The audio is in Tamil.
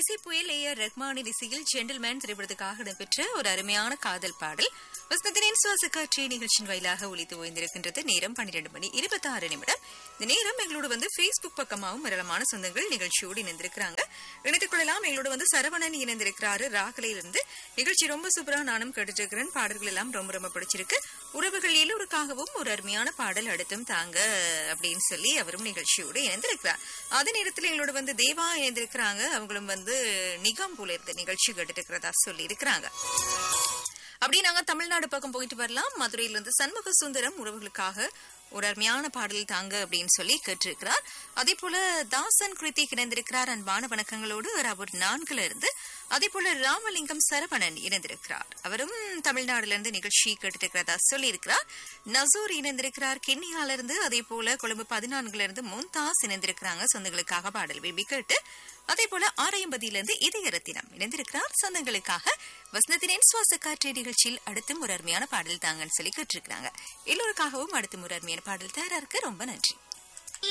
இசை புயல் ஏ ஆர் ரஹ்மானின் இசையில் ஜென்டில்மேன் திரைப்படத்துக்காக இடம்பெற்ற ஒரு அருமையான காதல் பாடல் வசந்தத்தினின் சுவாச காட்சி நிகழ்ச்சியின் வாயிலாக ஒலித்து ஓய்ந்திருக்கின்றது நேரம் பன்னிரண்டு மணி இருபத்தி ஆறு நிமிடம் இந்த நேரம் எங்களோட வந்து Facebook பக்கமாகவும் ஏராளமான சொந்தங்கள் நிகழ்ச்சியோடு இணைந்திருக்கிறாங்க இணைத்துக் கொள்ளலாம் எங்களோட வந்து சரவணன் இணைந்திருக்கிறாரு ராகலையிலிருந்து நிகழ்ச்சி ரொம்ப சூப்பரா நானும் கேட்டுட்டு இருக்கிறேன் பாடல்கள் எல்லாம் ரொம்ப ரொம்ப பிடிச்சிருக்கு உறவுகள் எல்லோருக்காகவும் ஒரு அருமையான பாடல் அடுத்தும் தாங்க அப்படின்னு சொல்லி அவரும் நிகழ்ச்சியோடு இணைந்திருக்கிறார் அதே நேரத்தில் எங்களோட வந்து தேவா இணைந்திருக்கிறாங்க அவங்களும் வந்து நிகம் போல இருந்த நிகழ்ச்சி கேட்டுட்டு இருக்கிறதா சொல்லி இருக்கிறாங்க அப்படியே நாங்க தமிழ்நாடு பக்கம் போயிட்டு வரலாம் மதுரையில இருந்து சண்முக சுந்தரம் உறவுகளுக்காக ஒரு அருமையான பாடல் தாங்க அப்படின்னு சொல்லி கேட்டிருக்கிறார் அதே போல தாசன் கிருத்திக் இணைந்திருக்கிறார் அன்பான வணக்கங்களோடு அவர் நான்குல இருந்து அதே போல ராமலிங்கம் சரவணன் இணைந்திருக்கிறார் அவரும் தமிழ்நாடுல இருந்து நிகழ்ச்சி கேட்டிருக்கிறதா சொல்லி இருக்கிறார் நசூர் இணைந்திருக்கிறார் கிண்ணியால இருந்து அதே போல கொழும்பு பதினான்குல இருந்து மும்தாஸ் இணைந்திருக்கிறாங்க சொந்தங்களுக்காக பாடல் விரும்பி கேட்டு அதே போல ஆரையம்பதியில இருந்து இதய ரத்தினம் இணைந்திருக்கிறார் சொந்தங்களுக்காக வசந்தத்தினின் சுவாச காற்று நிகழ்ச்சியில் அடுத்தும் ஒரு அருமையான பாடல் தாங்கன்னு சொல்லி கேட்டிருக்கிறாங்க எல்லோருக்காகவும் அடுத்தும் ஒரு அருமையான பாடல் தயாரா இருக்கு ரொம்ப நன்றி